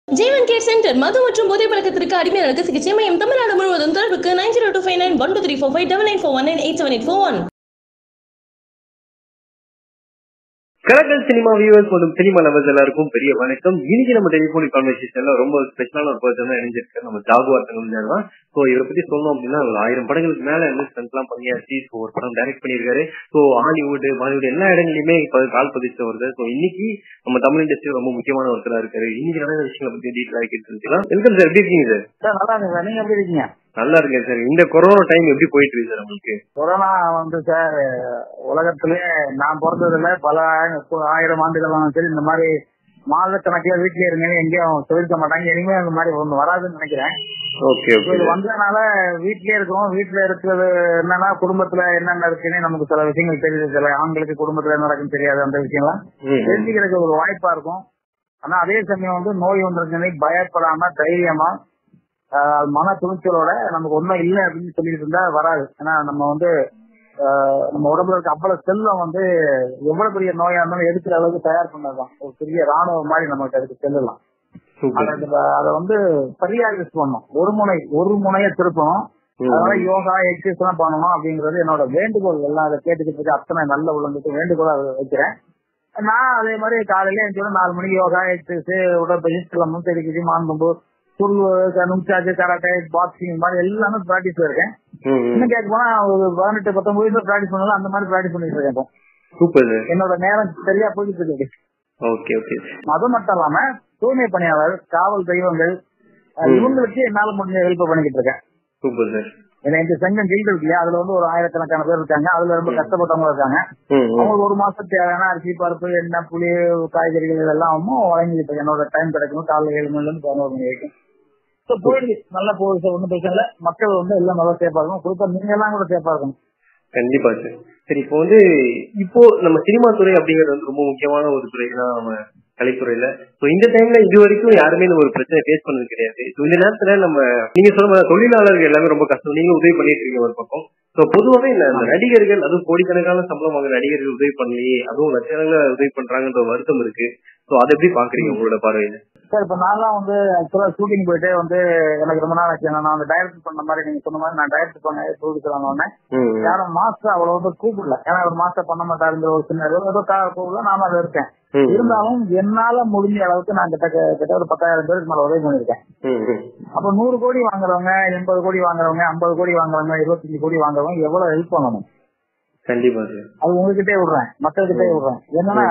ஜீவன் care centre மது மற்றும் போதை பழக்கத்திற்கு அடிமையாளருக்கு சிகிச்சை மையம் தமிழ்நாடு முழுவதும் தொடர்புக்கு nine zero two five nine one two three four five double nine four one nine eight seven eight four one Kalakkal cinema viewers மற்றும் சினிமா லவர்ஸ் எல்லாருக்கும் பெரிய வணக்கம் இன்னைக்கு நம்ம டெலிபோனிக் கான்வர்சேஷன்ல ரொம்ப ஸ்பெஷலான ஒரு பர்சன் தான் இணைஞ்சிருக்கு நம்ம ஜாகுவார் தங்கம் தான் சோ இவரை பத்தி சொல்லணும் அப்படின்னா ஒரு ஆயிரம் படங்களுக்கு மேல வந்து ஸ்டண்ட் எல்லாம் பண்ணியாச்சு ஸோ ஒரு படம் டைரக்ட் பண்ணியிருக்காரு ஸோ ஹாலிவுட் பாலிவுட் எல்லா இடங்களையுமே இப்ப கால் பதிச்சு வருது ஸோ இன்னைக்கு நம்ம தமிழ் இண்டஸ்ட்ரி ரொம்ப முக்கியமான ஒருத்தரா இருக்காரு இன்னைக்கு நிறைய விஷயங்களை பத்தி டீட்டெயிலா கேட்டு வெல்கம் சார் எப்படி இருக்கீங்க சார் சார் நல்லா இருக்கு சார் நீங்க எப்படி இருக்கீங்க நல்லா இருக்கேன் சார் இந்த கொரோனா டைம் எப்படி போயிட்டு இருக்கு சார் உங்களுக்கு கொரோனா வந்து சார் உலகத்திலே நான் பிறந்ததுல பல ஆயிரம் ஆயிரம் ஆண்டுகள் சரி இந்த மாதிரி மாதக்கணக்கில் வீட்டுல இருங்கன்னு எங்கேயும் சொல்லிருக்க மாட்டாங்க இனிமே அந்த மாதிரி ஒண்ணு வராதுன்னு நினைக்கிறேன் ஓகே இப்ப இது ஓகே வந்ததுனால வீட்லயே இருக்கிறோம் வீட்டுல இருக்கிறது என்னன்னா குடும்பத்துல என்னென்ன இருக்குன்னு நமக்கு சில விஷயங்கள் தெரியுது சில ஆண்களுக்கு குடும்பத்துல என்ன நடக்குன்னு தெரியாது அந்த விஷயம்லாம் தெரிஞ்சுக்கிறதுக்கு ஒரு வாய்ப்பா இருக்கும் ஆனா அதே சமயம் வந்து நோய் வந்திருக்குன்னு பயப்படாம தைரியமா ஆஹ், மன துணிச்சலோட நமக்கு ஒண்ணும் இல்லை அப்படின்னு சொல்லிட்டு இருந்தா வராது ஏன்னா நம்ம வந்து ஆஹ், நம்ம உடம்புல இருக்க அவ்வளவு செல்லம் வந்து எவ்வளவு பெரிய நோயா இருந்தாலும் எடுக்கிற அளவுக்கு தயார் பண்ணதுதான் ஒரு பெரிய ராணுவம் மாதிரி நமக்கு அதுக்கு செல்லலாம் சூப்பர் அதை வந்து சரியா யூஸ் பண்ணணும் ஒரு முனை ஒரு முனைய திருப்பணும் அதனால யோகா எக்ஸசைஸ் எல்லாம் பண்ணணும் அப்படிங்கறது என்னோட வேண்டுகோள் எல்லாம் அதை கேட்டுக்கிட்டு இருக்க அத்தனை நல்ல உள்ளங்களுக்கு வேண்டுகோளா அதை வைக்கிறேன் நான் அதே மாதிரி காலையில எந்த நாலு மணிக்கு யோகா எக்ஸசைஸ் உடற்பயிற்சி சிலம்பம் தெருக்கிச்சு மாண்பு புல் நுச்சாச்சு கராட்டே பாக்ஸிங் இந்த மாதிரி எல்லாமே பிராக்டிஸ் இருக்கேன் இன்னும் கேட்க போனா ஒரு பதினெட்டு பத்தொன்பது வயசுல பிராக்டிஸ் பண்ணலாம் அந்த மாதிரி பிராக்டிஸ் பண்ணிட்டு இருக்கேன் இப்போ. சூப்பர் சார் என்னோட நேரம் சரியா போயிட்டு இருக்கு ஓகே ஓகே அது மட்டும் இல்லாம தூய்மை பணியாளர் காவல் தெய்வங்கள் அஹ், இவங்களுக்கு என்னால முடிஞ்ச ஹெல்ப் பண்ணிக்கிட்டு இருக்கேன் சூப்பர் சார் ஏன்னா இந்த செங்கம் ஜெயில் இருக்கு இல்லையா அதுல வந்து ஒரு ஆயிரக்கணக்கான பேர் இருக்காங்க அதுல ரொம்ப கஷ்டப்பட்டவங்க இருக்காங்க ம் ம் அவங்களுக்கு ஒரு மாசம் தேவையான அரிசி பருப்பு எண்ணெய் புளி காய்கறிகள் இதெல்லாம் வழங்கிட்டு இருக்கேன். என்னோட டைம் கிடைக்கும் காலைல ஏழு மணில இருந்து பதினோரு மணி வரைக்கும் So, போயிடுது நல்லா போகுது சார் ஒன்றும் பிரச்சனை இல்லை மக்கள் வந்து எல்லாம் நல்லா சேஃபா இருக்கும் குறிப்பா நீங்க எல்லாம் கூட சேஃபா இருக்கணும் கண்டிப்பா சார் சரி இப்போ வந்து இப்போ நம்ம சினிமா துறை அப்படிங்கிறது வந்து ரொம்ப முக்கியமான ஒரு துறை தான் நம்ம கலைத்துறையில ஸோ இந்த டைம்ல இது வரைக்கும் யாருமே இந்த ஒரு பிரச்சனை ஃபேஸ் பண்ணது கிடையாது ஸோ இந்த நேரத்துல நம்ம நீங்க சொல்ற மாதிரி தொழிலாளர்கள் எல்லாமே ரொம்ப கஷ்டம் நீங்க உதவி பண்ணிட்டு இருக்கீங்க ஒரு பக்கம் ஸோ பொதுவாகவே இந்த இந்த நடிகர்கள் அதுவும் கோடிக்கணக்கான சம்பளம் வாங்குற நடிகர்கள் உதவி பண்ணலையே அதுவும் லட்சக்கணக்கில் உதவி பண்றாங்கன்ற ஒரு வருத்தம் இருக்கு ஸோ அதை எப்படி பாக்குறீங்க உங்களோட பார்வையில சார் இப்ப நான்லாம் வந்து ஆக்சுவலா ஷூட்டிங் போயிட்டு வந்து எனக்கு ரொம்ப நாள் ஆச்சு நான் வந்து டைரக்ட் பண்ண மாதிரி நீங்க சொன்ன மாதிரி நான் டைரக்ட் பண்ண ப்ரொடியூசர் ஆனோடனே ம் ம். யாரும் மாஸ்டர் அவ்வளவு வந்து கூப்பிடல ஏன்னா ஒரு மாஸ்டர் பண்ண மாட்டாருங்கிற ஒரு சின்ன ஏதோ ஏதோ கா- கூப்பிடல நானும் அதுல இருக்கேன் ம் ம். இருந்தாலும் என்னால முடிஞ்ச அளவுக்கு நான் கிட்ட கிட்ட ஒரு பத்தாயிரம் பேருக்கு மேல உதவி பண்ணிருக்கேன் ம் ம். அப்ப நூறு கோடி வாங்குறவங்க எண்பது கோடி வாங்குறவங்க ஐம்பது கோடி வாங்குறவங்க இருபத்தஞ்சு கோடி வாங்குறவங்க எவ்வளவு ஹெல்ப் பண்ணணும் கண்டிப்பா சார் அது உங்ககிட்டே விடுறேன் மக்கள்கிட்டே விடுறேன் என்னன்னா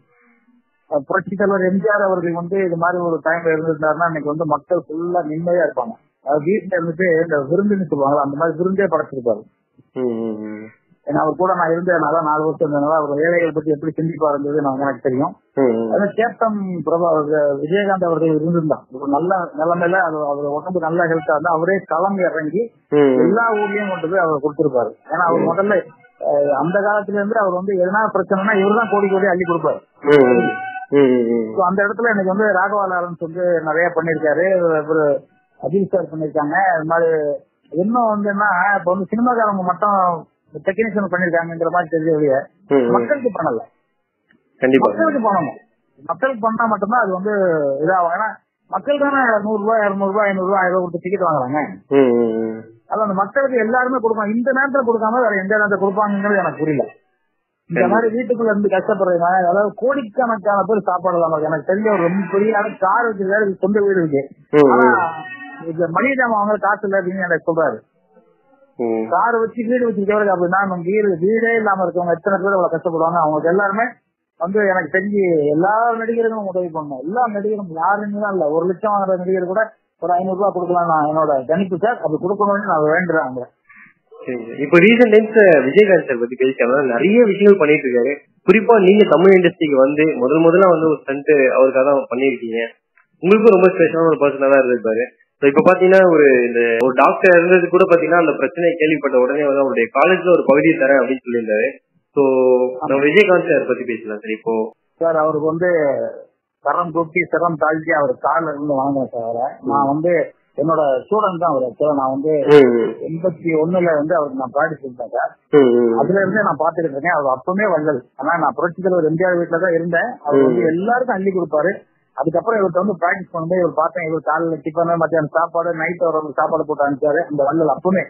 அஹ், புரட்சி தலைவர் எம்ஜிஆர் அவர்கள் வந்து இது மாதிரி ஒரு டைம்ல இருந்திருந்தாருன்னா இன்னைக்கு வந்து மக்கள் ஃபுல்லா நிம்மதியா இருப்பாங்க அது வீட்டுல இருந்துட்டு இந்த விருந்துன்னு சொல்லுவாங்க அந்த மாதிரி விருந்தே படைச்சிருப்பாரு ம் ம் ம். ஏன்னா அவர் கூட நான் இருந்ததுனால நாலு வருஷம் இருந்ததுனால அவர் ஏழைகள் பத்தி எப்படி சிந்திப்பா இருந்தது நான் எனக்கு தெரியும் ம் ம். அது கேப்டன் பிரபா அவர் விஜயகாந்த் அவர்கள் இருந்திருந்தான் ஒரு நல்ல நிலைமையில அது அவர் உடம்பு நல்ல ஹெல்த்தா இருந்தா அவரே களம் இறங்கி ம் ம். எல்லா ஊர்லயும் கொண்டு போய் அவர் கொடுத்திருப்பாரு ஏன்னா அவர் முதல்ல அஹ், அந்த காலத்துல இருந்து அவர் வந்து எதனா பிரச்சனைனா இவர்தான் கோடி கோடி அள்ளி கொடுப்பாரு ம் ம். ம் ம் ம். So, அந்த இடத்துல எனக்கு வந்து ராகவா லாரன்ஸ் வந்து நிறைய பண்ணிருக்காரு இவரு அஜித் சார் பண்ணிருக்காங்க அது மாதிரி இன்னும் வந்து என்ன இப்ப வந்து சினிமாக்காரங்க மட்டும் டெக்னீஷியன் பண்ணிருக்காங்கிற மாதிரி தெரிஞ்ச வழிய ம் ம். மக்களுக்கு பண்ணல கண்டிப்பா மக்களுக்கு பண்ணணும் மக்களுக்கு பண்ணா மட்டும்தான் அது வந்து இதாகும் ஏன்னா மக்கள் தானே நூறு ரூபாய் இருநூறு ரூபாய் ஐநூறு ரூபாய் ஆயிரம் ரூபாய் கொடுத்து டிக்கெட் வாங்குறாங்க ம் ம் ம். அது அந்த மக்களுக்கு எல்லாருமே கொடுப்பாங்க இந்த நேரத்துல கொடுக்காம வேற எந்த நேரத்துல கொடுப்பாங்கிறது எனக்கு புரியல இந்த மாதிரி வீட்டுக்குள்ள இருந்து கஷ்டப்படுறீங்க அதாவது கோடிக்கணக்கான பேர் சாப்பாடு இல்லாம எனக்கு தெரிஞ்ச ஒரு ரொம்ப பெரிய ஆளு கார் வச்சிருக்காரு இதுக்கு சொந்த வீடு இருக்கு ம் ஆனா ம். இந்த மளிகை ஜாமான் வாங்க காசு இல்ல அப்படின்னு எனக்கு சொல்றாரு ம். கார் வச்சு வீடு வச்சிருக்கவருக்கு அப்படின்னா நம்ம வீடு வீடே இல்லாம இருக்கவங்க எத்தனை பேர் அவ்வளவு கஷ்டப்படுவாங்க அவங்க எல்லாருமே வந்து எனக்கு தெரிஞ்சு எல்லா நடிகர்களும் உதவி பண்ணணும் எல்லா நடிகரும் யாருன்னு இல்ல ஒரு லட்சம் வாங்குற நடிகர் கூட ஒரு ஐநூறு ரூபாய் கொடுக்கலாம் நான் என்னோட கணிப்பு சார் அப்படி கொடுக்கணும்னு நான் வேண்டுறேன் அவங்க சரி. இப்போ ரீசெண்ட் டைம்ஸ் விஜயகாந்த் சார் பத்தி பேசிட்டாங்க நிறைய விஷயங்கள் பண்ணிட்டு இருக்காரு குறிப்பா நீங்க தமிழ் இண்டஸ்ட்ரிக்கு வந்து முதல் முதல்ல வந்து ஒரு ஸ்டண்ட் அவருக்காக தான் பண்ணிருக்கீங்க உங்களுக்கும் ரொம்ப ஸ்பெஷலான ஒரு பர்சனா தான் இருந்திருப்பாரு So, இப்ப பாத்தீங்கன்னா ஒரு இந்த ஒரு டாக்டர் இருந்தது கூட பாத்தீங்கன்னா அந்த பிரச்சனையை கேள்விப்பட்ட உடனே வந்து அவருடைய காலேஜ்ல ஒரு பகுதியை தரேன் அப்படின்னு சொல்லியிருந்தாரு சோ நம்ம விஜயகாந்த் சார் பத்தி பேசலாம் சார் இப்போ சார் அவருக்கு வந்து கரம் தூக்கி சிரம் தாழ்த்தி அவர் காலில் இருந்து வாங்கினேன் சார் அவரை நான் வந்து என்னோட ஸ்டூடெண்ட் தான் அவர் ஆக்சுவலா நான் வந்து எண்பத்தி ஒண்ணுல வந்து அவருக்கு நான் ப்ராக்டிஸ் இருந்தேன் சார் அதுல இருந்தே நான் பாத்துக்கிட்டு இருக்கேன் அவர் அப்பவுமே வள்ளல் ஆனா நான் புரட்சி தலைவர் எம்ஜிஆர் வீட்டுல தான் இருந்தேன் அவர் வந்து எல்லாருக்கும் அள்ளி கொடுப்பாரு அதுக்கப்புறம் இவர்கிட்ட வந்து பிராக்டிஸ் பண்ணும்போது இவர் பார்த்தேன் இவர் காலையில டிஃபன் மத்தியானம் சாப்பாடு நைட் அவர் வந்து சாப்பாடு போட்டு அனுப்பிச்சாரு அந்த வள்ளல் அப்பவுமே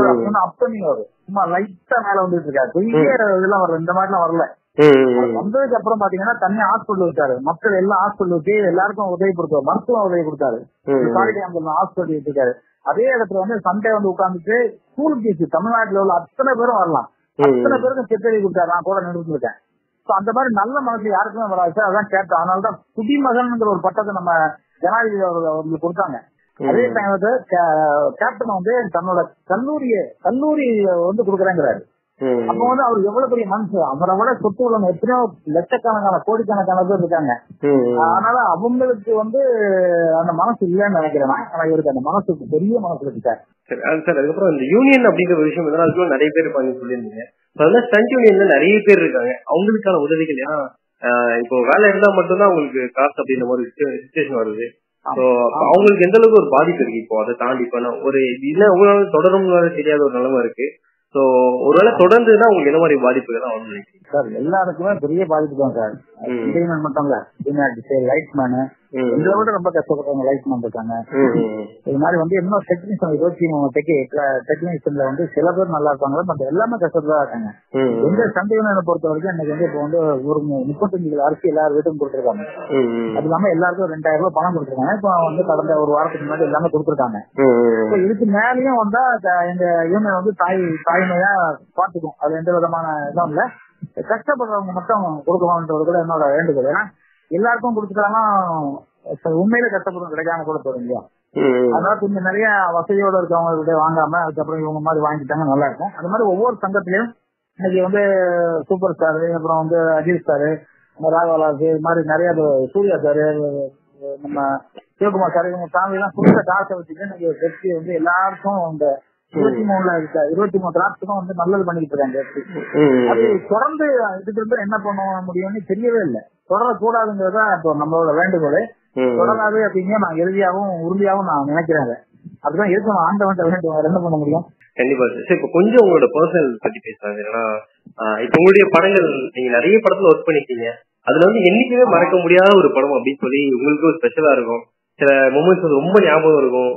அப்பமே வரும் சும்மா லைட்டா மேல வந்துட்டு இருக்காரு பெரிய இதெல்லாம் வரல இந்த மாதிரிலாம் வரல வந்ததுக்கு அப்புறம் பாத்தீங்கன்னா தனியா ஹாஸ்பிட்டல் வச்சாரு மக்கள் எல்லாம் ஹாஸ்பிட்டல் வச்சு எல்லாருக்கும் உதவி கொடுத்தாரு மருத்துவ உதவி கொடுத்தாரு காரிடாம்பல் ஹாஸ்பிட்டல் வச்சிருக்காரு அதே இடத்துல வந்து சண்டே வந்து உட்கார்ந்துட்டு ஸ்கூல் ஃபீஸ் தமிழ்நாட்டுல உள்ள அத்தனை பேரும் வரலாம் அத்தனை பேருக்கும் செத்தடி கொடுத்தாரு நான் கூட நின்று இருக்கேன் சோ அந்த மாதிரி நல்ல மனசு யாருக்குமே வராது சார் அதான் கேட்டேன் அதனாலதான் குடிமகன்ங்கிற ஒரு பட்டத்தை நம்ம ஜனாதிபதி அவர்கள் அவங்களுக்கு கொடுத்தாங்க அதே டைம் வந்து கேப்டன் வந்து தன்னோட கல்லூரிய கல்லூரி வந்து கொடுக்குறேங்கிறாரு அப்ப வந்து அவர் எவ்வளவு பெரிய மனசு அவரை விட சொத்து உள்ளவங்க எத்தனையோ லட்சக்கணக்கான கோடிக்கணக்கான பேர் இருக்காங்க அதனால அவங்களுக்கு வந்து அந்த மனசு இல்லைன்னு நினைக்கிறேன் ஆனா இவருக்கு அந்த மனசுக்கு பெரிய மனசு இருக்காரு சரி அது சார் அதுக்கப்புறம் இந்த யூனியன் அப்படிங்கிற ஒரு விஷயம் எதனா அதுக்குள்ள நிறைய பேர் இருப்பாங்க சொல்லியிருந்தீங்க அதனால ஸ்டண்ட் யூனியன்ல நிறைய பேர் இருக்காங்க அவங்களுக்கான உதவிகள் ஏன்னா இப்போ வேலை இருந்தா மட்டும்தான் உங்களுக்கு காசு அப்படின்ற மாதிரி சுச்சுவேஷன் வருது சோ அவங்களுக்கு எந்த அளவுக்கு ஒரு பாதிப்பு இருக்கு இப்போ அதை தாண்டி இப்ப ஒரு இல்ல உங்களால தொடரும் தெரியாத ஒரு நிலைமை இருக்கு சோ ஒருவேளை தொடர்ந்துன்னா உங்களுக்கு என்ன மாதிரி பாதிப்புகள் தான் வந்து சார் எல்லாருக்குமே பெரிய பாதிப்பு தான் சார் இன்டர்நெட் மட்டும் இல்ல லைட் மேனு இதை விட ரொம்ப கஷ்டப்படுறவங்க லைட் மேன் இருக்காங்க இது மாதிரி வந்து இன்னும் டெக்னீஷியன் இருபத்தி மூணு டெக்னீஷியன்ல வந்து சில பேர் நல்லா இருப்பாங்க பட் எல்லாமே கஷ்டத்துல இருக்காங்க எந்த சந்தைகளை பொறுத்த வரைக்கும் இன்னைக்கு வந்து இப்போ வந்து ஒரு முப்பத்தஞ்சு கிலோ அரிசி எல்லாரும் வீட்டுக்கும் கொடுத்துருக்காங்க அது இல்லாம எல்லாருக்கும் ரெண்டாயிரம் ரூபாய் பணம் கொடுத்துருக்காங்க இப்போ வந்து கடந்த ஒரு வாரத்துக்கு முன்னாடி எல்லாமே கொடுத்துருக்காங்க இதுக்கு மேலேயும் வந்தா எங்க யூனியன் வந்து தாய் தாய்மையா பாத்துக்கும் அது எந்த விதமான இதுவும் இல்ல கஷ்டப்படுறவங்க மட்டும் கொடுக்கணும்ன்றது கூட என்னோட வேண்டுகோள் ஏன்னா எல்லாருக்கும் கொடுத்துட்டாலும் உண்மையில கஷ்டப்படுறது கிடைக்காம கூட போறோம் இல்லையா அதனால கொஞ்சம் நிறைய வசதியோட இருக்கவங்க வாங்காம அதுக்கப்புறம் இவங்க மாதிரி வாங்கிட்டாங்க நல்லா இருக்கும் அது மாதிரி ஒவ்வொரு சங்கத்திலயும் இன்னைக்கு வந்து சூப்பர் ஸ்டாரு அப்புறம் வந்து அஜித் ஸ்டாரு ராகவலாஸ் இது மாதிரி நிறைய சூர்யா சாரு நம்ம சிவகுமார் சார் இவங்க ஃபேமிலி எல்லாம் கொடுத்த காசை வச்சுட்டு இன்னைக்கு வெற்றி வந்து எல்லாருக்கும் இந்த இருபத்தி மூணுல இருக்க இருபத்தி மூணு டிராப்டுக்கும் வந்து நல்லது பண்ணிட்டு இருக்காங்க அது தொடர்ந்து இதுக்கு இருந்து என்ன பண்ண முடியும்னு தெரியவே இல்லை தொடரக்கூடாதுங்கிறதா இப்போ நம்மளோட வேண்டுகோள் தொடராது அப்படிங்க நான் இறுதியாகவும் உறுதியாகவும் நான் நினைக்கிறேன் அதுதான் இருக்கணும் ஆண்டவன் வேண்டும் வேற என்ன பண்ண முடியும் கண்டிப்பா சார் இப்போ கொஞ்சம் உங்களோட பர்சனல் பத்தி பேசுறாங்க ஏன்னா இப்ப உங்களுடைய படங்கள் நீங்க நிறைய படத்துல ஒர்க் பண்ணிருக்கீங்க அதுல வந்து என்னைக்குமே மறக்க முடியாத ஒரு படம் அப்படின்னு சொல்லி உங்களுக்கு ஒரு ஸ்பெஷலா இருக்கும் சில மூமெண்ட்ஸ் ரொம்ப ஞாபகம் இருக்கும்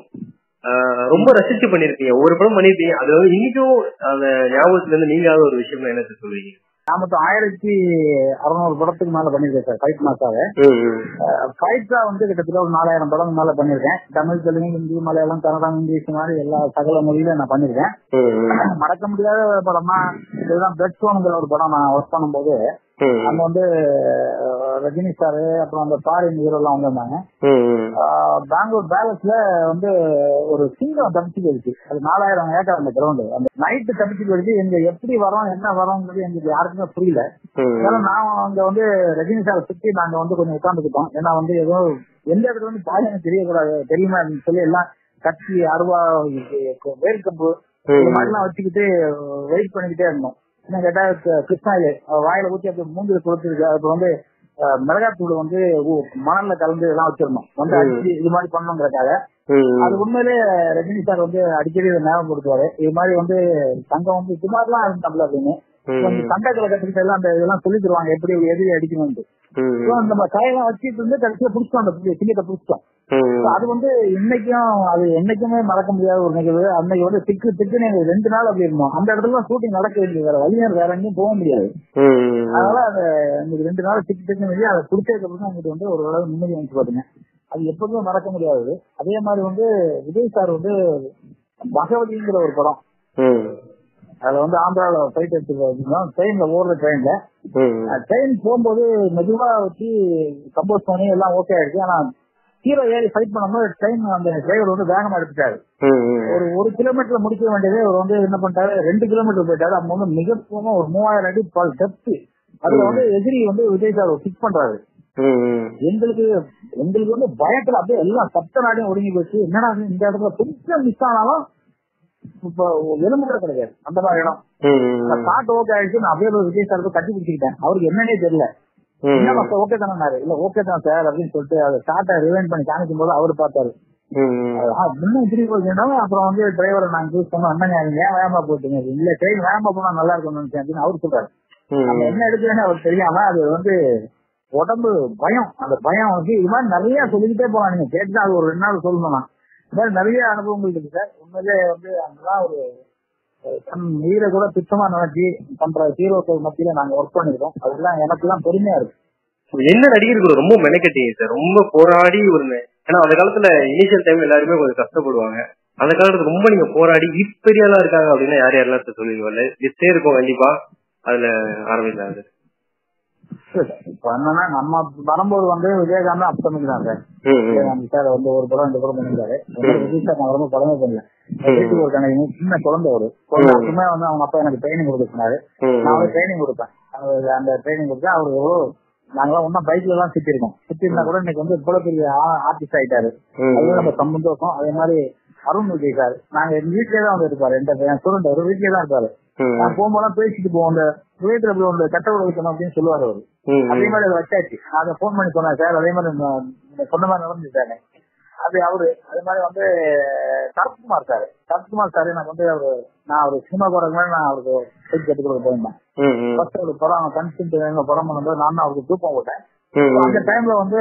ரொம்ப ரசிச்சு பண்ணிருப்பீங்க ஒவ்வொரு படம் பண்ணிருப்பீங்க அது வந்து இன்னைக்கும் அந்த ஞாபகத்துல இருந்து நீங்காத ஒரு விஷயம் என்ன சொல்லுவீங்க நான் மொத்தம் ஆயிரத்தி அறுநூறு படத்துக்கு மேல பண்ணிருக்கேன் சார் ஃபைட் மாசாவே ஃபைட்ஸா வந்து கிட்டத்தட்ட ஒரு நாலாயிரம் படம் மேல பண்ணிருக்கேன் தமிழ் தெலுங்கு ஹிந்தி மலையாளம் கன்னடம் இங்கிலீஷ் மாதிரி எல்லா சகல மொழியில நான் பண்ணிருக்கேன் மறக்க முடியாத படமா இதுதான் பெட் சோனுங்கிற ஒரு படம் நான் ஒர்க் பண்ணும்போது அங்க வந்து ரஜினி சாரு அப்புறம் அந்த பாரின் ஹீரோ எல்லாம் வந்திருந்தாங்க பெங்களூர் பேலஸ்ல வந்து ஒரு சிங்கம் தப்பிச்சு போயிடுச்சு அது நாலாயிரம் ஏக்கர் அந்த கிரவுண்டு அந்த நைட்டு தப்பிச்சு போயிடுச்சு எங்க எப்படி வரோம் என்ன வரோங்கிறது எங்களுக்கு யாருக்குமே புரியல ஏன்னா நான் அங்க வந்து ரஜினி சார் சுத்தி நாங்க வந்து கொஞ்சம் உட்காந்துக்கிட்டோம் ஏன்னா வந்து ஏதோ எந்த இடத்துல வந்து பாயம் தெரியக்கூடாது தெரியுமா அப்படின்னு சொல்லி எல்லாம் கட்சி அருவா வேர்க்கம்பு இது மாதிரிலாம் வச்சுக்கிட்டு வெயிட் பண்ணிக்கிட்டே இருந்தோம் என்ன கேட்டா கிருஷ்ணாயில வாயில ஊத்தி அப்படி மூஞ்சில கொடுத்துருக்கு அப்புறம் வந்து மிளகாத்தூள் வந்து மணல்ல கலந்து எல்லாம் வச்சிருந்தோம் வந்து அடிச்சு இது மாதிரி பண்ணணுங்கிறக்காக அது உண்மையிலே ரஜினி சார் வந்து அடிக்கடி ஞாபகப்படுத்துவாரு இது மாதிரி வந்து தங்கம் வந்து இது மாதிரிலாம் இருந்தாப்ல அப்படின்னு கொஞ்சம் சண்டை கலக்கத்துக்கிட்ட எல்லாம் அந்த இதெல்லாம் சொல்லி தருவாங்க எப்படி எதிரி அடிக்கணும்னு நம்ம கையெல்லாம் வச்சுட்டு இருந்து கடைசியில புடிச்சோம் அந்த சிங்கத்தை புடிச்சோம் அது வந்து இன்னைக்கும் அது என்னைக்குமே மறக்க முடியாத ஒரு நிகழ்வு அன்னைக்கு வந்து திக்கு திக்குன்னு ரெண்டு நாள் அப்படி இருந்தோம் அந்த இடத்துல ஷூட்டிங் நடக்க வேண்டியது வேற வழியார் வேற எங்கேயும் போக முடியாது அதனால அந்த இன்னைக்கு ரெண்டு நாள் திக்கு திக்கு அதை பிடிச்சதுக்கு அப்புறம் எங்கிட்ட வந்து ஒரு அளவு நிம்மதி வாங்கி பாத்தீங்க அது எப்பவுமே மறக்க முடியாது அதே மாதிரி வந்து விஜய் சார் வந்து பகவதிங்கிற ஒரு படம் அதுல வந்து ஆந்திராவில போயிட்டு எடுத்துருக்கோம் ட்ரெயின்ல ஓடுற ட்ரெயின்ல ட்ரெயின் போகும்போது மெதுவா வச்சு கம்போஸ் பண்ணி எல்லாம் ஓகே ஆயிடுச்சு ஆனா கீழே ஏறி ஃபைட் பண்ணும்போது ட்ரெயின் அந்த டிரைவர் வந்து வேகமா எடுத்துட்டாரு ஒரு ஒரு கிலோமீட்டர் முடிக்க வேண்டியது அவர் வந்து என்ன பண்ணிட்டாரு ரெண்டு கிலோமீட்டர் போயிட்டாரு அவங்க வந்து மிக ஒரு மூவாயிரம் அடி பால் டெப்த் அதுல வந்து எதிரி வந்து விஜய் சார் பிக் பண்றாரு எங்களுக்கு எங்களுக்கு வந்து பயத்துல அப்படியே எல்லாம் சப்த நாடையும் ஒடுங்கி போச்சு என்னடா இந்த இடத்துல கொஞ்சம் மிஸ் ஆனாலும் இப்போ எலும்பு கூட கிடையாது அந்த மாதிரி இடம் ஸ்டார்ட் ஓகே ஆயிடுச்சு நான் அப்படியே விஜய் சார் கட்டி பிடிச்சிக்கிட்டேன் அவருக்கு என்னன்னே தெரியல என்ன சார் ஓகே தானே இல்ல ஓகே தான் சார் அப்படின்னு சொல்லிட்டு அதை ஸ்டார்ட்டை ரிவைன் பண்ணி காமிக்கும் போது அவரு பார்த்தாரு இன்னும் திரும்பி போச்சுனாலும் அப்புறம் வந்து டிரைவரை நாங்க யூஸ் பண்ணோம் அண்ணன் நீங்க ஏன் வேகமா போட்டீங்க இல்ல ட்ரெயின் வேகமா போனா நல்லா இருக்கும் நினைச்சேன் அப்படின்னு அவரு சொல்றாரு நம்ம என்ன எடுக்கிறேன்னு அவருக்கு தெரியாம அது வந்து உடம்பு பயம் அந்த பயம் வந்து இது மாதிரி நிறைய சொல்லிக்கிட்டே போலாம் நீங்க கேட்டு அது ஒரு ரெண்டு நாள் சொல்லணும் நான். இது மாதிரி நிறைய அனுபவங்கள் இருக்கு சார் உண்மையிலே வந்து அங்கெல்லாம் ஒரு அஹ், தன் உயிரை கூட துச்சமா நினைச்சு பண்ற ஹீரோக்கள் மத்தியில நாங்க ஒர்க் பண்ணிருக்கோம் அதெல்லாம் எனக்கு எல்லாம் பெருமையா இருக்கு என்ன நடிகர்கள் ரொம்ப மெனக்கட்டீங்க சார் ரொம்ப போராடி ஒரு ந- ஏன்னா அந்த காலத்துல இனிஷியல் டைம் எல்லாருமே கொஞ்சம் கஷ்டப்படுவாங்க அந்த காலத்துல ரொம்ப நீங்க போராடி இப்ப பெரிய ஆளா இருக்காங்க அப்படின்னா யார் யாரெல்லாம் சார் சொல்லுவீங்க லிஸ்டே இருக்கும் கண்டிப்பா அதுல ஆரம்பிக்கலாம் சார் இப்ப என்னன்னா நம்ம வரும்போது வந்து விஜயகாந்த் அப்தமிக்கு தான் சார் ம், ம். விஜயகாந்த் சார் வந்து ஒரு படம் ரெண்டு படம் பண்ணிருக்காரு விஜய் சார் நான் ரொம்ப படமே பண்ணல வீட்டுக்கு ஒரு கணக்கு சின்ன குழந்தை ஒரு குழந்தை அப்பவுமே வந்து அவங்க அப்பா எனக்கு ட்ரைனிங் கொடுக்க சொன்னாரு ம், நான் வந்து ட்ரைனிங் கொடுப்பேன் அவரு அந்த ட்ரைனிங் கொடுத்தா அவர் எவ்வளவு நாங்களாம் ஒன்னும் பைக்ல தான் சுத்தி இருக்கோம் சுத்தி இருந்தா கூட இன்னைக்கு வந்து இவ்வளவு பெரிய ஆர்டிஸ்ட் ஆயிட்டாரு ம், அதுவே நம்ம சந்தோஷம் அதே மாதிரி அருண் விஜய் சார் நாங்க எங்க வீட்லயே தான் வந்து இருப்பாரு எந்த என் ஸ்டூடெண்ட் அவர் வீட்லயே தான் இருப்பாரு ம், நான் போகும்போது பேசிட்டு போவோம் அந்த விவேகத்துல போய் ஒரு கட்ட வைக்கணும் அப்படின்னு சொல்லுவாரு அவரு ம், அதே மாதிரி அதை வச்சாச்சு நான் அதை போன் பண்ணி சொன்னேன் சார் அதே மாதிரி நான் நீங்க சொன்ன மாதிரி நடந்துச்சாங்க அது அவரு அதே மாதிரி வந்து சரத்குமார் சார் சரத்குமார் சார் எனக்கு வந்து அவரு நான் அவரு சினிமா போறதுக்கு முன்னாடி நான் அவருக்கு பேச்சு கற்றுக் கொடுக்க போயிருந்தேன் ம், ம், ஃபர்ஸ்ட் ஒரு படம் கன்சென்ட் எங்க படம் பண்ணும்போது நான் தான் அவருக்கு தூக்கம் போட்டேன் ம், அந்த டைம்ல வந்து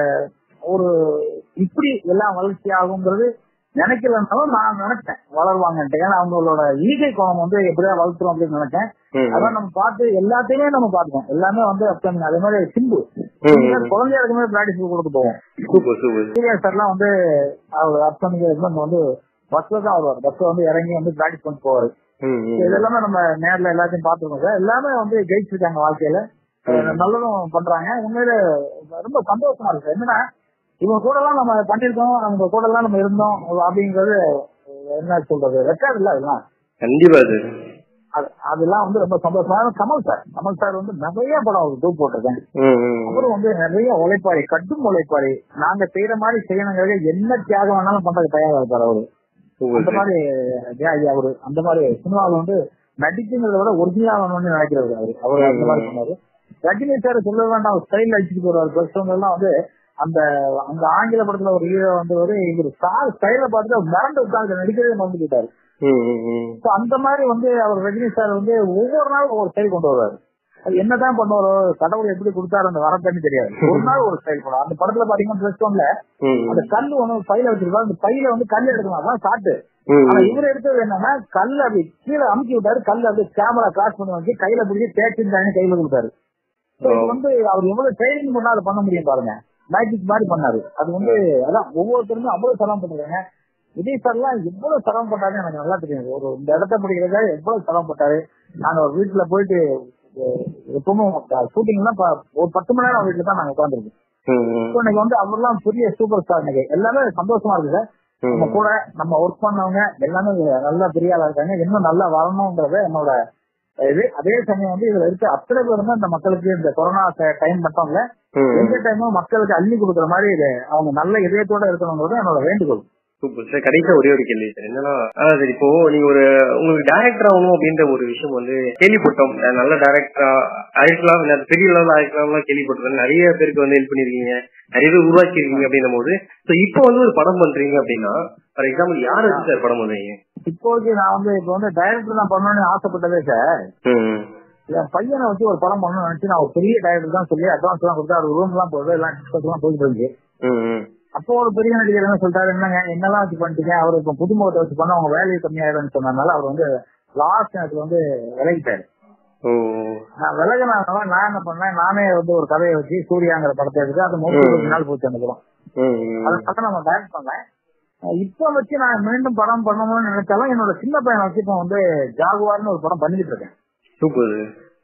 ஒரு இப்படி எல்லாம் வளர்ச்சி ஆகுங்கிறது நினைக்கலன்னாலும் நான் நினைச்சேன் வளருவாங்கன்ட்டு ஏன்னா அவங்களோட ஈகை கோணம் வந்து எப்படியா வளர்த்துரும் அப்படின்னு நினைச்சேன் ம், அதான் நம்ம பார்த்து எல்லாத்தையுமே நம்ம பார்த்தோம் எல்லாமே வந்து upcoming. அதே மாதிரி சிம்பு ம். சிம்பு குழந்தையா இருக்கும்போது பிராக்டிஸ் கொடுக்க போவோம் சூப்பர் சூப்பர் சூர்யா சார்லாம் வந்து அவர் அப்கமிங் இருக்கும்போது வந்து பஸ்ல தான் வருவார் பஸ்ல வந்து இறங்கி வந்து பிராக்டிஸ் பண்ணிட்டு போவாரு ம், ம். இதெல்லாமே நம்ம நேர்ல எல்லாத்தையும் பார்த்துருக்கோம் சார் எல்லாமே வந்து ஜெயிச்சிருக்காங்க வாழ்க்கையில அஹ் நல்லதும் பண்றாங்க உண்மையில ரொம்ப சந்தோஷமா இருக்கு என்னன்னா இவங்க கூட எல்லாம் நம்ம பண்ணிருக்கோம் அவங்க கூட எல்லாம் நம்ம இருந்தோம் அப்படிங்கிறது என்ன சொல்றது ரெக்கார்டு இல்ல அதெல்லாம் கண்டிப்பா சார் அது- அதெல்லாம் வந்து ரொம்ப சந்தோஷமா இருக்கு. கமல் சார் கமல் சார் வந்து நிறைய படம் அவருக்கு டூப் போட்டிருக்கேன் ம், ம், ம். அப்புறம் வந்து நிறைய உழைப்பாளி கடும் உழைப்பாளி நாங்க செய்யற மாதிரி செய்யணுங்கிறது என்ன தியாகம் வேணாலும் பண்றது தயாரா இருக்காரு அவரு சூப்பர் அந்த சார் மாதிரி தியாகி அவரு அந்த மாதிரி சினிமாவில் வந்து நடிச்சுங்கிறத விட ஒரிஜினல் ஆகணும்னு நினைக்கிறது அவரு அவர் அந்த மாதிரி சொன்னாரு ரஜினி சார் சொல்ல வேண்டாம் ஸ்டைல் அடிச்சுட்டு போறாரு பெருசவங்க எல்லாம் வந்து அந்த அந்த ஆங்கில படத்துல ஒரு ஹீரோ வந்து ஒரு இவர் ஸ்டார் ஸ்டைல பார்த்துட்டு மிரண்டு உட்கார்ந்து நடிக்கிறதே மறந்து போயிட்டாரு ம், ம், ம். So, அந்த மாதிரி வந்து அவர் ரஜினி சார் வந்து ஒவ்வொரு நாளும் ஒவ்வொரு ஸ்டைல் கொண்டு வருவாரு அது என்னதான் பண்ணுவாரோ கடவுள் எப்படி கொடுத்தாரு அந்த வரத்தன்னு தெரியாது ஒரு நாள் ஒரு ஸ்டைல் பண்ணுவார் அந்த படத்துல பாத்தீங்கன்னா ட்ரெஸ் ஒன்ல ம், அந்த கல் ஒண்ணு பையில வச்சிருக்காரு அந்த பையில வந்து கல் எடுக்கணும் அதான் சாட்டு ம், ஆனா ம். இவர் எடுத்தது என்னன்னா கல் அப்படி கீழே அமுக்கி விட்டாரு கல் அப்படியே கேமரா கிராஸ் பண்ணி வச்சு கையில பிடிச்சி தேய்ச்சிருந்தாங்க கையில கொடுத்தாரு So, இது வந்து அவர் எவ்வளவு ட்ரைனிங் பண்ணா அதை பண்ண முடியும் பாருங்க மேஜிக் மாதிரி பண்ணாரு அது வந்து அதான் ஒவ்வொருத்தருமே அவ்வளவு சிரமம் பண்றாங்க விஜய் சார் எல்லாம் எவ்வளவு சிரமம் பண்ணாரு எனக்கு நல்லா தெரியும் ஒரு இந்த இடத்த பிடிக்கிறதா எவ்வளவு சிரமப்பட்டாரு நாங்க ஒரு வீட்டுல போயிட்டு அஹ், எப்பவும் ஷூட்டிங் எல்லாம் ப- ஒரு பத்து மணி நேரம் வீட்டுல தான் நாங்க உட்காந்துருக்கோம் ம், ம். இப்போ இன்னைக்கு வந்து அவர்லாம் பெரிய சூப்பர் ஸ்டார் இன்னைக்கு எல்லாமே சந்தோஷமா இருக்கு சார் நம்ம கூட நம்ம ஒர்க் பண்ணவங்க எல்லாமே நல்லா பெரிய ஆளா இருக்காங்க இன்னும் நல்லா வரணும்ன்றது என்னோட இது அதே சமயம் வந்து இதுல இருக்க அத்தனை பேருமே இந்த மக்களுக்கு இந்த கொரோனா டைம் மட்டும் இல்ல ம், ம். எந்த டைமும் மக்களுக்கு அள்ளி கொடுக்குற மாதிரி இது அவங்க நல்ல இதயத்தோட இருக்கணுங்கிறது என்னோட வேண்டுகோள் சூப்பர் சார் கடைசியா ஒரே ஒரு கேள்வி சார் என்னன்னா அதான் சார் இப்போ நீங்க ஒரு உங்களுக்கு டைரக்டர் ஆகணும் அப்படின்ற ஒரு விஷயம் வந்து கேள்விப்பட்டோம் நான் நல்ல டைரக்டரா ஆயிருக்கலாம் இல்ல பெரிய லெவல் ஆயிருக்கலாம் கேள்விப்பட்டிருக்கேன் நிறைய பேருக்கு வந்து ஹெல்ப் பண்ணிருக்கீங்க நிறைய பேர் உருவாக்கி இருக்கீங்க அப்படின்னும் போது ஸோ இப்போ வந்து ஒரு படம் பண்றீங்க அப்படின்னா ஃபார் எக்ஸாம்பிள் யார் வச்சு சார் படம் பண்றீங்க இப்போதைக்கு நான் வந்து இப்போ வந்து டைரக்டர் தான் பண்ணணும்னு ஆசைப்பட்டதே சார் ம், என் பையனை வச்சு ஒரு படம் பண்ணணும்னு நினைச்சு நான் ஒரு பெரிய டைரக்டர் தான் சொல்லி அட்வான்ஸ் எல்லாம் கொடுத்து அவர் ரூம் எல்லாம் போகுது எல்லாம் டிஸ்கஸ் எல்லாம் போயிட்டு இருந்துச்சு ம், ம். அப்போ ஒரு பெரிய நடிகர் என்ன சொல்லிட்டாரு என்னங்க என்னெல்லாம் வச்சு பண்ணிட்டீங்க அவர் இப்ப புதுமுகத்தை வச்சு பண்ண அவங்க வேலையை கம்மியாயிடும்னு சொன்னதுனால அவர் வந்து லாஸ்ட் நேரத்துல வந்து விலகிட்டாரு ஓ நான் விலகினால நான் என்ன பண்ணேன் நானே வந்து ஒரு கதையை வச்சு சூர்யாங்கிற படத்தை எடுத்து அது முப்பது கொஞ்ச நாள் போச்சு அந்த படம் ம், ம். அதை படம் நம்ம டைரக்ட் பண்ணேன் அஹ் இப்ப வச்சு நான் மீண்டும் படம் பண்ணணும்னு நினைச்சாலும் என்னோட சின்ன பையனை வச்சு இப்போ வந்து ஜாகுவார்னு ஒரு படம் பண்ணிட்டு இருக்கேன் சூப்பர்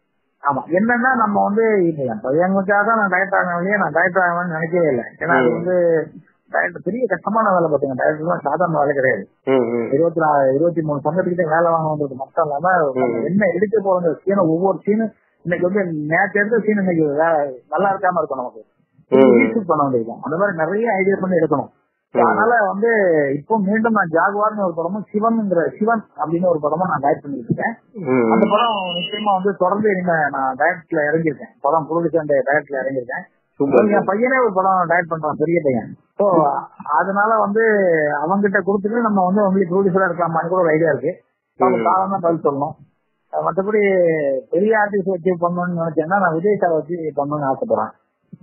ஆமா என்னன்னா நம்ம வந்து இப்ப என் பையனுக்காக தான் நான் டைரக்ட் ஆகணும் இல்லையா நான் டைரக்ட் ஆகணும்னு நினைக்கவே இல்லை ஏன்னா அது வந்து டைரக்டர் பெரிய கஷ்டமான வேலை பாத்தீங்க டைரக்டர் சாதாரண வேலை கிடையாது ம், ம். இருபத்தி நாலு இருபத்தி மூணு சங்கத்துக்கிட்ட வேலை வாங்க வந்தது மட்டும் இல்லாம நம்ம என்ன எடுக்க போற சீனை ஒவ்வொரு சீனும் இன்னைக்கு வந்து நேற்று எடுத்த சீன் இன்னைக்கு வே- நல்லா இருக்காம இருக்கும் நமக்கு ம். ரீஷூட் பண்ண வேண்டியிருக்கும் அந்த மாதிரி நிறைய ஐடியா பண்ணி எடுக்கணும் அதனால வந்து இப்போ மீண்டும் நான் ஜாகுவார்னு ஒரு படமும் சிவன்ங்கிற சிவன் அப்படின்னு ஒரு படமும் நான் டைரக்ட் பண்ணிட்டு இருக்கேன் ம், அந்த ம். படம் நிச்சயமா வந்து தொடர்ந்து இனிமே நான் டைரக்ட்ல இறங்கியிருக்கேன் படம் புதுச்சேண்ட டைரக்ட்ல இறங்கியிருக்கேன் சூப்பர் என் பையனே ஒரு படம் டைரக்ட் பண்றான் பெரிய பையன் சோ அதனால வந்து அவங்கிட்ட கொடுத்துட்டு நம்ம வந்து உங்களுக்கு ப்ரொடியூசரா இருக்கலாமான்னு கூட ஒரு ஐடியா இருக்கு அவங்க காலம் தான் பதில் சொல்லணும் அஹ் மத்தபடி பெரிய ஆர்டிஸ்ட் வச்சு பண்ணணும்னு நினைச்சேன்னா நான் விஜய் சார் வச்சு பண்ணணும்னு ஆசைப்படுறேன்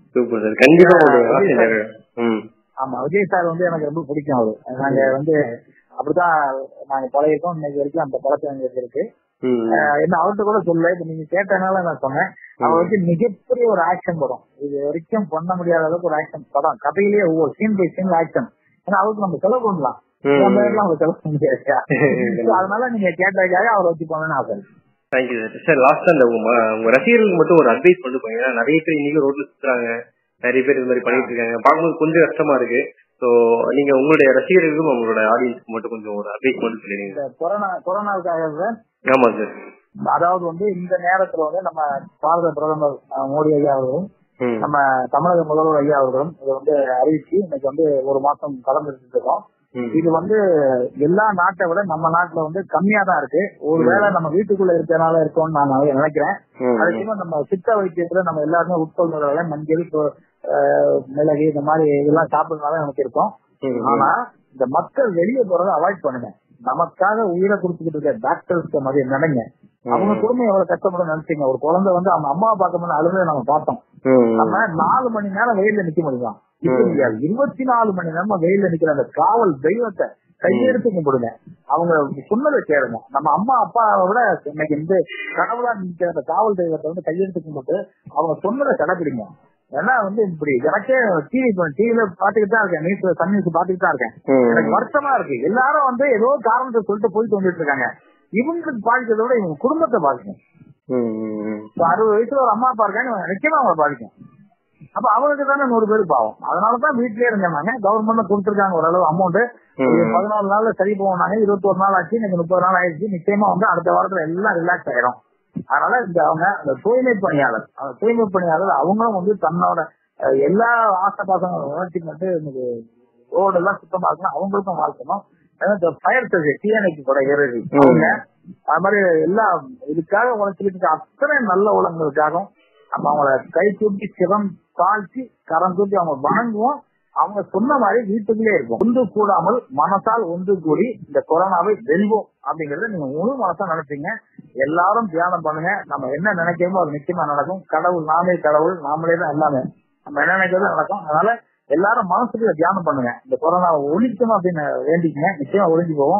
சூப்பர் சார் கண்டிப்பா உங்களுடைய ஆசை நிறைவேறும். ம் ஆமா விஜய் சார் வந்து எனக்கு ரொம்ப பிடிக்கும் அவரு நாங்க வந்து அப்படிதான் நாங்க பழகிருக்கோம் இன்னைக்கு வரைக்கும் அந்த பழக்கம் எங்களுக்கு இருக்கு ம் அஹ் என்ன அவர்கிட்ட கூட சொல்ல இப்ப நீங்க கேட்டனால நான் சொன்னேன் அவர் வந்து மிகப்பெரிய ஒரு ஆக்ஷன் படம் இது வரைக்கும் பண்ண முடியாத அளவுக்கு ஒரு ஆக்ஷன் படம் கதையிலேயே ஒவ்வொரு சீன் பை சீன் ஆக்ஷன் ஏன்னா அவருக்கு நம்ம செலவு பண்ணலாம் ம். நம்ம எல்லாம் அவர் செலவு பண்ண முடியாது So, அதனால நீங்க கேட்டதுக்காக அவரை வச்சு போனேன்னு ஆசை தேங்க்யூ சார் சார் லாஸ்டா அந்த உங்க ம- உங்க ரசிகர்களுக்கு மட்டும் ஒரு அட்வைஸ் பண்ணி போங்க ஏன்னா நிறைய பேர் இன்னைக்கு ரோட்ல சுத்துறாங்க நிறைய பேர் இது மாதிரி பண்ணிட்டு இருக்காங்க பார்க்கும்போது கொஞ்சம் கஷ்டமா இருக்கு சோ நீங்க உங்களுடைய ரசிகர்களுக்கும் உங்களோட ஆடியன்ஸ்க்கு மட்டும் கொஞ்சம் ஒரு அட்வைஸ் மட்டும் சொல்லிடுங்க இந்த கொரோனா கொரோனாவுக்காக சார் ஆமா சார் அதாவது வந்து இந்த நேரத்துல வந்து நம்ம பாரத பிரதமர் அஹ், மோடி ஐயா அவர்களும் ம் நம்ம தமிழக முதல்வர் ஐயா அவர்களும் இதை வந்து அறிவிச்சு இன்னைக்கு வந்து ஒரு மாசம் கலந்துட்டு இருக்கோம் ம். இது வந்து எல்லா நாட்டை விட நம்ம நாட்டுல வந்து கம்மியா தான் இருக்கு ஒருவேளை நம்ம வீட்டுக்குள்ள இருக்கறனால இருக்கோம்னு நான் நினைக்கிறேன் ம். அதுக்கு நம்ம சித்த வைத்தியத்துல நம்ம எல்லாருமே உட்கொள்றதால மஞ்சள் இப்போ, அஹ், மிளகு இந்த மாதிரி இதெல்லாம் சாப்பிடுறதுனால நமக்கு இருக்கும் ம். ஆனா இந்த மக்கள் வெளியே போறதை அவாய்ட் பண்ணுங்க நமக்காக உயிரை கொடுத்துக்கிட்டு இருக்க டாக்டர்ஸ் மாதிரி நினைங்க அவங்க குடும்பம் எவ்வளவு கஷ்டப்படும் நினைச்சீங்க ஒரு குழந்தை வந்து அவங்க அம்மாவை பார்க்க முடியும் அழுவே நம்ம பார்த்தோம் ம். நம்ம நாலு மணி நேரம் வெயில்ல நிக்க முடியும் நிக்க முடியாது இருபத்தி நாலு மணி நேரமா வெயில்ல நிக்கிற அந்த காவல் தெய்வத்தை கையெடுத்து கும்பிடுங்க அவங்க சொன்னதை கேளுங்க நம்ம அம்மா அப்பாவை விட இன்னைக்கு வந்து கடவுளா நிக்கிற அந்த காவல் தெய்வத்தை வந்து கையெடுத்து கும்பிட்டு அவங்க சொன்னதை கடைபிடிங்க ஏன்னா வந்து இப்படி எனக்கே டிவி டிவில பாத்துக்கிட்டு தான் இருக்கேன் நியூஸ்ல சன் நியூஸ் பாத்துக்கிட்டு தான் இருக்கேன் ம். எனக்கு வருத்தமா இருக்கு எல்லாரும் வந்து ஏதோ காரணத்தை சொல்லிட்டு போயிட்டு வந்துட்டு இருக்காங்க இவங்களுக்கு பாதிக்கிறத விட இவங்க குடும்பத்தை பாதிக்கும் ம். ம். இப்ப அறுபது வயசுல ஒரு அம்மா அப்பா இருக்காங்க இவங்க நிச்சயமா அவங்களை பாதிக்கும் அப்ப அவங்களுக்கு தானே நூறு பேர் பாவம் அதனாலதான் வீட்லயே இருந்தாங்க கவர்மெண்ட் கொடுத்துருக்காங்க ஓரளவு அமௌண்ட் ம். பதினாலு நாள்ல சரி போனாங்க இருபத்தொரு நாள் ஆச்சு இன்னைக்கு முப்பது நாள் ஆயிடுச்சு நிச்சயமா வந்து அடுத்த வாரத்துல எல்லாம் ரிலாக்ஸ் ஆயிடும் அதனால இந்த அவங்க அந்த தூய்மை பணியாளர் அந்த தூய்மை பணியாளர் அவங்களும் வந்து தன்னோட அஹ், எல்லா ஆசை பாசங்களும் உணர்ச்சி மட்டும் இன்னைக்கு ரோடு எல்லாம் சுத்தமா இருக்கணும் அவங்களுக்கும் வாழ்க்கணும் இந்த ஃபயர் சர்வீஸ் தீயணைப்பு கூட ஏறது அவங்க அது மாதிரி எல்லா இதுக்காக உழைச்சிக்கிட்டு இருக்க அத்தனை நல்ல உலகங்களுக்காகவும் நம்ம அவங்கள கை தூக்கி சிரம் தாழ்த்தி கரம் தூக்கி அவங்க வணங்குவோம் அவங்க சொன்ன மாதிரி வீட்டுக்குள்ளே இருக்கும் ஒன்று கூடாமல் மனசால் ஒன்று கூடி இந்த கொரோனாவை வெல்வோம் அப்படிங்கறத நீங்க முழு மனசா நினைப்பீங்க எல்லாரும் தியானம் பண்ணுங்க நம்ம என்ன நினைக்கிறோமோ அது நிச்சயமா நடக்கும் கடவுள் நாமே கடவுள் நாமளே தான் எல்லாமே நம்ம என்ன நினைக்கிறது நடக்கும் அதனால எல்லாரும் மனசுக்கு தியானம் பண்ணுங்க இந்த கொரோனாவை ஒழிக்கணும் அப்படின்னு வேண்டிக்கங்க நிச்சயமா ஒழிஞ்சு போவோம்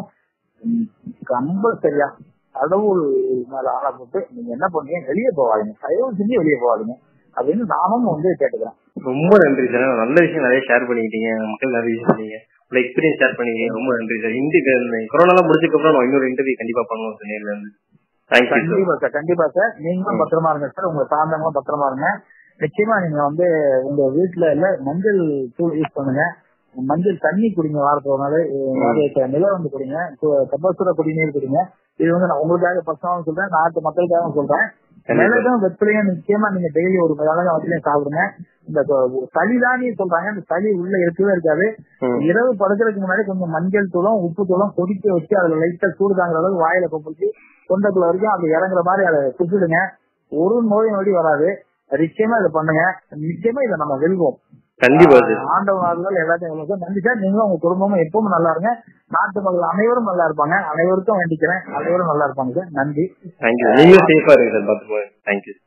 கம்பல்சரியா கடவுள் மேல ஆளை போட்டு நீங்க என்ன பண்ணீங்க வெளியே போவாதீங்க தயவு செஞ்சு வெளியே போவாதீங்க அப்படின்னு நானும் வந்து கேட்டுக்கிறேன் ரொம்ப நன்றி சார் நல்ல விஷயம் நிறைய ஷேர் பண்ணிக்கிட்டீங்க மக்கள் நிறைய விஷயம் பண்ணீங்க உங்களோட எக்ஸ்பீரியன்ஸ் ஷேர் பண்ணிக்கிட்டீங்க ரொம்ப நன்றி சார் இந்த கொரோனா எல்லாம் முடிச்சதுக்கு அப்புறம் நான் இன்னொரு இன்டர்வியூ கண்டிப்பா பண்ணுவோம் சார் நேர்ல இருந்து தேங்க்யூ சார் கண்டிப்பா சார் கண்டிப்பா சார் நீங்களும் பத்திரமா இருங்க சார் உங்க சார்ந்தவங்களும் பத்திரமா இருங்க நிச்சயமா நீங்க வந்து உங்க வீட்டுல இல்ல மஞ்சள் தூள் யூஸ் பண்ணுங்க மஞ்சள் தண்ணி குடிங்க வாரத்துக்கு ஒரு நாள் நில வந்து குடிங்க தப்பசுர குடிநீர் குடிங்க இது வந்து நான் உங்களுக்காக பர்சனலாக சொல்றேன் நாட்டு மக்களுக்காக சொல்றேன் மிளகும் வெப்பிலையும் நிச்சயமா நீங்க டெய்லி ஒரு மிளகும் வச்சுலையும் சாப்பிடுங்க இந்த சளிதானே சொல்றாங்க இந்த சளி உள்ள இருக்கவே இருக்காது இரவு படுக்கிறதுக்கு முன்னாடி கொஞ்சம் மஞ்சள் தூளும் உப்பு தூளும் கொதிக்க வச்சு அதுல லைட்டா சூடு தாங்குற அளவுக்கு வாயில கொப்பிச்சு தொண்டைக்குள்ள வரைக்கும் அது இறங்குற மாதிரி அதை குடிச்சிடுங்க ஒரு நோய் நொடி வராது நிச்சயமா இதை பண்ணுங்க நிச்சயமா இதை நம்ம வெல்வோம் கண்டிப்பா சார் ஆண்டவன் ஆறுதல் எல்லாத்தையும் எவ்வளவு நன்றி சார் நீங்களும் உங்க குடும்பமும் எப்பவும் நல்லா இருங்க நாட்டு மக்கள் அனைவரும் நல்லா இருப்பாங்க அனைவருக்கும் வேண்டிக்கிறேன் அனைவரும் நல்லா இருப்பாங்க சார் நன்றி தேங்க்யூ நீங்களும் சேஃபா இருங்க சார் பத்திரமா தேங்க்யூ